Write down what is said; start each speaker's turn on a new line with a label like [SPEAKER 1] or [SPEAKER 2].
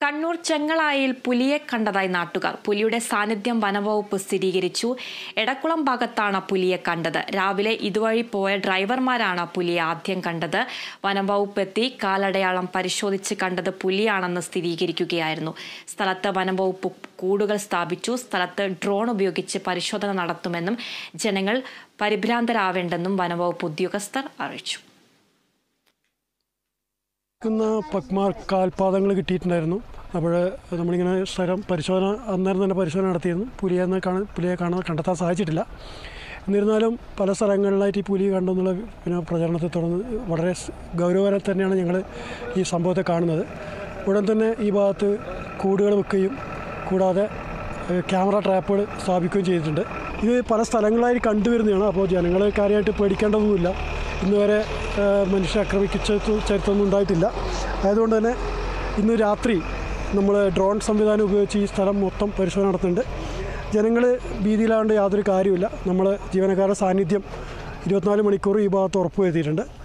[SPEAKER 1] കണ്ണൂർ ചെങ്ങളായിൽ പുലിയെ കണ്ടതായി നാട്ടുകാർ പുലിയുടെ സാന്നിധ്യം വനവകുപ്പ് സ്ഥിരീകരിച്ചു എടക്കുളം ഭാഗത്താണ് പുലിയെ കണ്ടത് രാവിലെ ഇതുവഴി പോയ ഡ്രൈവർമാരാണ് പുലിയെ ആദ്യം കണ്ടത് വനംവകുപ്പ് എത്തി കാലടയാളം പരിശോധിച്ച് കണ്ടത് പുലിയാണെന്ന് സ്ഥിരീകരിക്കുകയായിരുന്നു സ്ഥലത്ത് വനംവകുപ്പ് കൂടുകൾ സ്ഥാപിച്ചു സ്ഥലത്ത് ഡ്രോൺ ഉപയോഗിച്ച് പരിശോധന നടത്തുമെന്നും ജനങ്ങൾ പരിഭ്രാന്തരാവേണ്ടെന്നും വനംവകുപ്പ് ഉദ്യോഗസ്ഥർ അറിയിച്ചു
[SPEAKER 2] ക്കുന്ന പക്മാർ കാൽപാദങ്ങൾ കിട്ടിയിട്ടുണ്ടായിരുന്നു അപ്പോൾ നമ്മളിങ്ങനെ സ്ഥലം പരിശോധന അന്നേരം തന്നെ പരിശോധന നടത്തിയിരുന്നു പുലിയെന്ന് കാണാൻ പുലിയെ കാണാൻ കണ്ടെത്താൻ സാധിച്ചിട്ടില്ല എന്നിരുന്നാലും പല സ്ഥലങ്ങളിലായിട്ട് ഈ പുലി കണ്ടെന്നുള്ള പിന്നെ പ്രചരണത്തെ തുടർന്ന് വളരെ സ് ഗൗരവകരം തന്നെയാണ് ഞങ്ങൾ ഈ സംഭവത്തെ കാണുന്നത് ഉടൻ തന്നെ ഈ ഭാഗത്ത് കൂടുകൾ വെക്കുകയും കൂടാതെ ഏഹ്, ക്യാമറ ട്രാപ്പുകൾ സ്ഥാപിക്കുകയും ചെയ്തിട്ടുണ്ട് ഇത് പല സ്ഥലങ്ങളായി കണ്ടുവരുന്നതാണ് അപ്പോൾ ജനങ്ങൾ കാര്യമായിട്ട് പേടിക്കേണ്ടതൊന്നുമില്ല ഇന്ന് വരെ ഏഹ്, മനുഷ്യ ആക്രമിച്ച ചരിത്രമൊന്നും ഉണ്ടായിട്ടില്ല ആയതുകൊണ്ട് തന്നെ ഇന്ന് രാത്രി നമ്മൾ ഡ്രോൺ സംവിധാനം ഉപയോഗിച്ച് ഈ സ്ഥലം മൊത്തം പരിശോധന നടത്തുന്നുണ്ട് ജനങ്ങൾ ഭീതിയിലാവേണ്ട യാതൊരു കാര്യമില്ല നമ്മൾ ജീവനക്കാരുടെ സാന്നിധ്യം ഇരുപത്തിനാല് മണിക്കൂർ ഈ ഭാഗത്ത് ഉറപ്പുവരുത്തിയിട്ടുണ്ട്